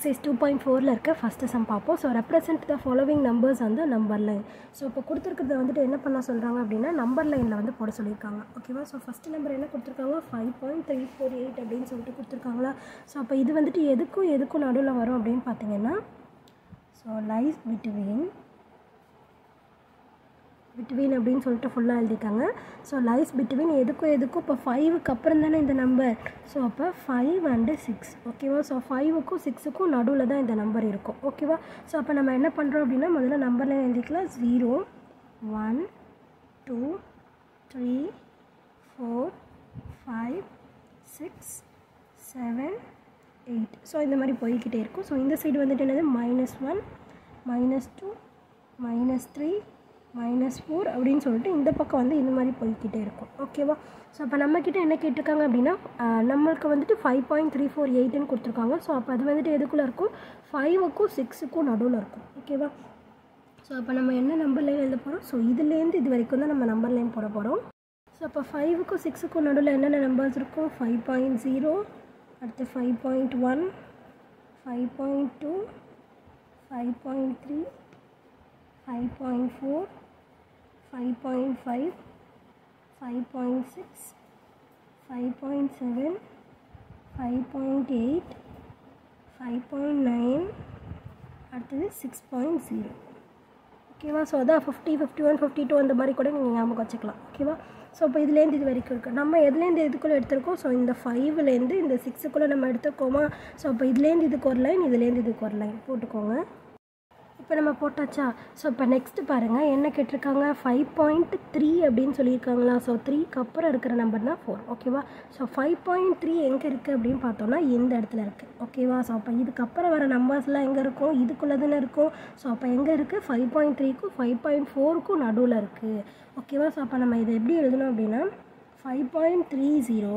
exercise two point ஃபோரில் இருக்க first sum பார்ப்போம் so represent the following numbers வந்து நம்பர் லைன் ஸோ இப்போ கொடுத்துருக்கிறத வந்துட்டு என்ன பண்ண சொல்கிறாங்க அப்படின்னா நம்பர் லைனில் வந்து போட சொல்லியிருக்காங்க ஓகேவா ஸோ ஃபஸ்ட்டு நம்பர் என்ன கொடுத்துருக்காங்க five point three four eight அப்படின்னு சொல்லிட்டு கொடுத்துருக்காங்களா ஸோ அப்போ இது வந்துட்டு எதுக்கும் எதுக்கும் நடுவில் வரும் அப்படின்னு பார்த்தீங்கன்னா ஸோ லைஸ் பிட்வீன் பிட்வீன் அப்படின்னு சொல்லிட்டு ஃபுல்லாக எழுதிட்டாங்க ஸோ லைஸ் பிட்வீன் எதுக்கும் எதுக்கும் இப்போ ஃபைவுக்கு அப்புறம் தானே இந்த நம்பர் ஸோ அப்போ ஃபைவ் அண்டு சிக்ஸ் ஓகேவா ஸோ ஃபைவுக்கும் சிக்ஸுக்கும் நடுவில் தான் இந்த நம்பர் இருக்கும் ஓகேவா ஸோ அப்போ நம்ம என்ன பண்ணுறோம் அப்படின்னா முதல்ல நம்பரில் எழுதிக்கலாம் zero one two three four five six seven eight so இந்த மாதிரி போய்கிட்டே இருக்கும் ஸோ இந்த சைடு வந்துட்டு என்னது minus one minus two minus three minus four அப்படின்னு சொல்லிட்டு இந்த பக்கம் வந்து இந்த மாதிரி போய்கிட்டே இருக்கும் ஓகேவா ஸோ அப்போ நம்மக்கிட்ட என்ன கேட்டிருக்காங்க அப்படின்னா ஆஹ், நம்மளுக்கு வந்துட்டு ஃபைவ் பாயிண்ட் த்ரீ ஃபோர் எயிட்டுன்னு கொடுத்துருக்காங்க ஸோ அப்போ அது வந்துட்டு எதுக்குள்ளே இருக்கும் ஃபைவுக்கும் சிக்ஸுக்கும் நடுவில் இருக்கும் ஓகேவா ஸோ அப்போ நம்ம என்ன நம்பர் லைன் எழுத போகிறோம் ஸோ இதுலேருந்து இது வரைக்கும் தான் நம்ம நம்பர் லைன் போட போகிறோம் ஸோ அப்போ ஃபைவுக்கும் சிக்ஸுக்கும் நடுவில் என்னென்ன நம்பர்ஸ் இருக்கும் ஃபைவ் பாயிண்ட் ஜீரோ அடுத்து five point one five point two five point three five point four five point five five point six five point seven five point eight five point nine அடுத்தது six point zero ஓகேவா so அதான் fifty fifty one fifty two அந்த மாதிரி கூட நீங்கள் ஞாபகம் வச்சுக்கலாம் ஓகேவா ஸோ இப்போ இதுலேருந்து இது வரைக்கும் இருக்குது நம்ம எதுலேருந்து இதுக்குள்ளே எடுத்திருக்கோம் ஸோ இந்த ஃபைவ்லேருந்து இந்த சிக்ஸுக்குள்ளே நம்ம எடுத்துக்கோமா ஸோ அப்போ இதுலேருந்து இதுக்கு ஒரு லைன் இதுலேருந்து இதுக்கு ஒரு லைன் போட்டுக்கோங்க இப்போ நம்ம போட்டாச்சா ஸோ இப்போ நெக்ஸ்ட்டு பாருங்கள் என்ன கேட்டிருக்காங்க ஃபைவ் பாயிண்ட் த்ரீ அப்படின்னு சொல்லியிருக்காங்களா ஸோ த்ரீக்கு அப்புறம் இருக்கிற நம்பர் தான் ஃபோர் ஓகேவா ஸோ ஃபைவ் பாயிண்ட் த்ரீ எங்கே இருக்குது அப்படின்னு பார்த்தோம்னா இந்த இடத்துல இருக்குது ஓகேவா ஸோ அப்போ இதுக்கப்புறம் வர நம்பர்ஸ்லாம் எங்கே இருக்கும் இதுக்குள்ளே தானே இருக்கும் ஸோ அப்போ எங்கே இருக்குது ஃபைவ் பாயிண்ட் த்ரீக்கும் ஃபைவ் பாயிண்ட் ஃபோருக்கும் நடுவில் இருக்குது ஓகேவா ஸோ அப்போ நம்ம இதை எப்படி எழுதணும் அப்படின்னா five point three zero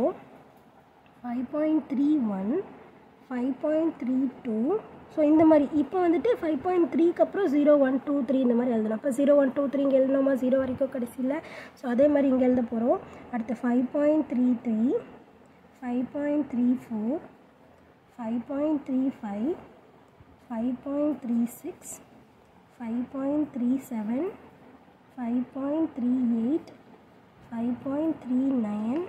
five point three one five point three two so இந்த மாதிரி இப்போ வந்துட்டு ஃபைவ் பாயிண்ட் த்ரீக்கு அப்புறம் ஜீரோ ஒன் டூ த்ரீ இந்த மாதிரி எழுதணும் அப்போ ஜீரோ ஒன் டூ த்ரீ இங்கே எழுதணுமா ஜீரோ வரைக்கும் கடைசியில் ஸோ அதே மாதிரி இங்கே எழுத போகிறோம் அடுத்து five point three three five point three four five point three five five point three six five point three seven five point three eight five point three nine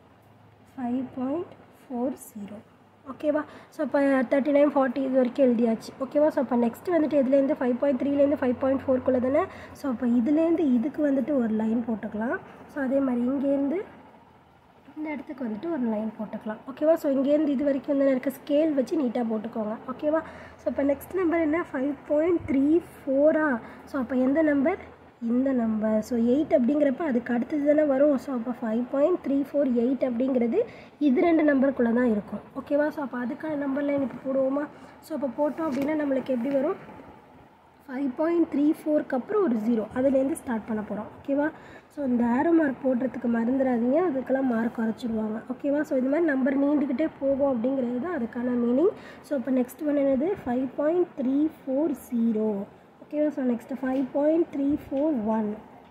five point four zero ஓகேவா so இப்போ thirty nine forty இது வரைக்கும் எழுதியாச்சு ஓகேவா so அப்போ next வந்துட்டு இதுலேருந்து five point த்ரீலேருந்து ஃபைவ் பாயிண்ட் ஃபோர்க்குள்ளே தானே ஸோ அப்போ இதுலேருந்து இதுக்கு வந்துட்டு ஒரு லைன் போட்டுக்கலாம் ஸோ அதே மாதிரி இங்கேருந்து இந்த இடத்துக்கு வந்துட்டு ஒரு லைன் போட்டுக்கலாம் ஓகேவா ஸோ இங்கேருந்து இது வரைக்கும் வந்து இருக்க ஸ்கேல் வச்சு நீட்டாக போட்டுக்கோங்க ஓகேவா ஸோ இப்போ நெக்ஸ்ட் நம்பர் என்ன ஃபைவ் பாயிண்ட் த்ரீ ஃபோரா ஸோ அப்போ எந்த நம்பர் இந்த நம்பர் ஸோ எயிட் அப்படிங்கிறப்ப அதுக்கு அடுத்தது தானே வரும் ஸோ அப்போ five point three four eight அப்படிங்கிறது இது ரெண்டு நம்பருக்குள்ளே தான் இருக்கும் ஓகேவா ஸோ அப்போ அதுக்கான நம்பர் லைன் இப்போ போடுவோமா ஸோ அப்போ போட்டோம் அப்படின்னா நம்மளுக்கு எப்படி வரும் ஃபைவ் பாயிண்ட் த்ரீ ஃபோருக்கு அப்புறம் ஒரு ஜீரோ அதுலேருந்து ஸ்டார்ட் பண்ண போகிறோம் ஓகேவா ஸோ இந்த ஆரோ மார்க் போடுறதுக்கு மறந்துடாதீங்க அதுக்கெல்லாம் மார்க் குறைச்சிடுவாங்க ஓகேவா ஸோ இது மாதிரி நம்பர் நீண்டுக்கிட்டே போகும் அப்படிங்கிறது தான் அதுக்கான மீனிங் ஸோ இப்போ நெக்ஸ்ட் ஒன் என்னது five point three four zero ஓகேவா so next five point three four one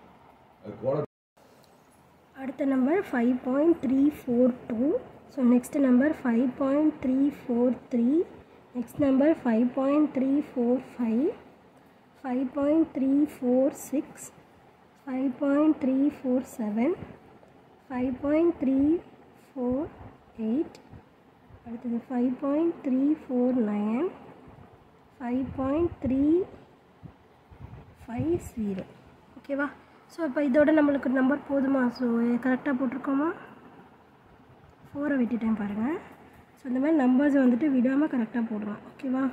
அடுத்த number five point three four two so next number five point three four three next number five point three four five five point three four six five point three four seven five point three four eight அடுத்தது five point three four nine five point three five zero ஓகேவா so இப்போ இதோட நம்மளுக்கு number போதுமா so கரெக்டாக போட்டிருக்கோமா ஃபோரை விட்டுட்டேன் பாருங்கள் ஸோ இந்த மாதிரி நம்பர்ஸ் வந்துட்டு விடாமல் கரெக்டாக போடுறோம் ஓகேவா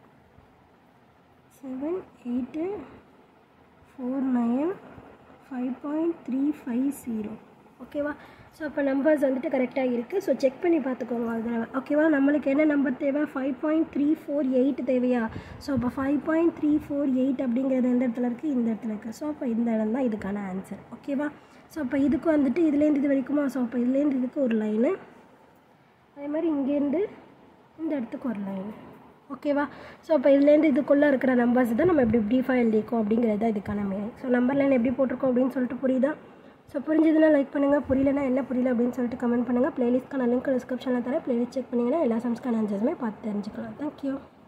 seven eight four nine five point three five zero ஓகேவா ஸோ அப்போ நம்பர்ஸ் வந்துட்டு கரெக்டாக இருக்குது ஸோ செக் பண்ணி பார்த்துக்கோங்க ஒரு தடவை ஓகேவா நம்மளுக்கு என்ன நம்பர் தேவை five point three four eight தேவையா ஸோ அப்போ five point three four eight அப்படிங்கிறது எந்த இடத்துல இருக்குது இந்த இடத்துல இருக்குது ஸோ அப்போ இந்த இடம் தான் இதுக்கான ஆன்சர் ஓகேவா ஸோ அப்போ இதுக்கு வந்துட்டு இதுலேருந்து இது வரைக்குமா ஸோ அப்போ இதுலேருந்து இதுக்கு ஒரு லைனு அதே மாதிரி இங்கேருந்து இந்த இடத்துக்கு ஒரு லைன் ஓகேவா ஸோ அப்போ இதுலேருந்து இதுக்குள்ளே இருக்கிற நம்பர்ஸ் தான் நம்ம எப்படி ப்ரீஃபாக எழுதிக்கோம் அப்படிங்கிறது தான் இதுக்கான மீனிங் ஸோ நம்பர் லைன் எப்படி போட்டிருக்கோம் அப்படின்னு சொல்லிட்டு புரியுதா ஸோ புரிஞ்சதுன்னா லைக் பண்ணுங்கள் புரியலனா என்ன புரியல அப்படின்னு சொல்லிட்டு கமெண்ட் பண்ணுங்கள் ப்ளேலிஸ்ட்க்கான லிங்க் டிஸ்கிரிப்ஷனில் தர ப்ளேலிஸ்ட் செக் பண்ணிங்கன்னா எல்லா சம்ஸ்க்கான ஆன்சர்ஸுமே பார்த்து தெரிஞ்சுக்கலாம் தேங்க்யூ